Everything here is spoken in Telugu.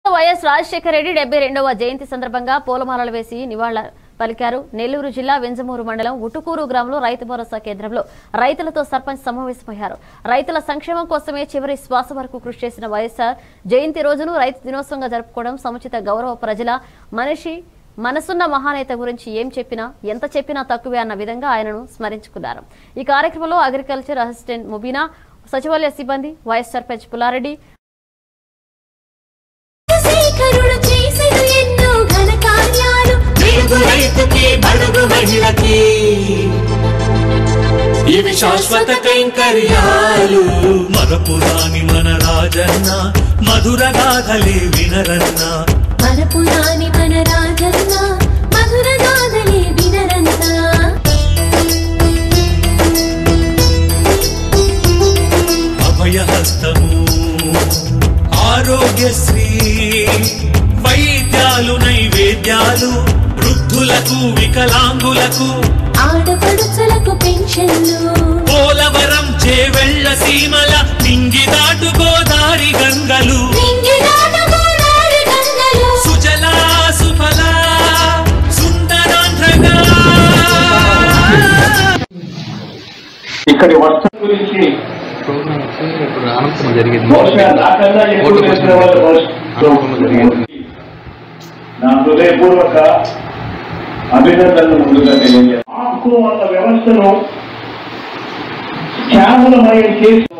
వైఎస్ రాజశేఖర రెడ్డి డెబ్బై రెండవ జయంతి సందర్భంగా పూలమాలలు వేసి నివాళుల పలికారు నెల్లూరు జిల్లా వెంజమూరు మండలం ఉటుకూరు గ్రామంలో రైతు భరోసా కేంద్రంలో రైతులతో సర్పంచ్ సమావేశమయ్యారు రైతుల సంక్షేమం కోసమే చివరి శ్వాస వరకు కృషి చేసిన వైఎస్ఆర్ జయంతి రోజును రైతు దినోత్సవంగా జరుపుకోవడం సముచిత గౌరవ ప్రజల మనిషి మనసున్న మహానేత గురించి ఏం చెప్పినా ఎంత చెప్పినా తక్కువే అన్న విధంగా ఆయనను స్మరించుకున్నారు ఈ కార్యక్రమంలో అగ్రికల్చర్ అసిస్టెంట్ ముబీనా సచివాలయ సిబ్బంది వైఎస్ సర్పంచ్ పుల్లారెడ్డి శేఖరుడు చేసెను ఎన్నో ఘన కార్యాలు తెలుగు రైతుకి బడుగు మహిళకి ఇవి శాశ్వత కైంకర్యాలు మరపురాని మన రాజన్న మధుర గాథలే వినరన్న మరపురాని మన రాజన్న మధుర గాథలే వినరంతా అభయహస్తము ఆరోగ్యశ్రీ వైద్యాలు నైవేద్యాలు వృద్ధులకు వికలాంగులకు ఆడపడుచులకు పెన్షన్లు పోలవరం చేవెళ్ల సీమల నింగి దాటు గోదారి గంగలు నింగిదాట గోదావరి గంగలు సుజలా సుఫలా సుందరాంధ్రగా ఇక్కడి వర్షం గురించి ప్రోగ్రామ్ వచ్చి ఇప్పుడు అనంతరం జరిగింది బహుశా నాకన్నా ఎక్కువ ఓటు తెలిసిన వాళ్ళు అనంతరం జరిగింది నా హృదయపూర్వక అభినందనలు ముందుగా తెలియజేస్తాను ఆకు అన్న వ్యవస్థను శ్యామలమయం చేసి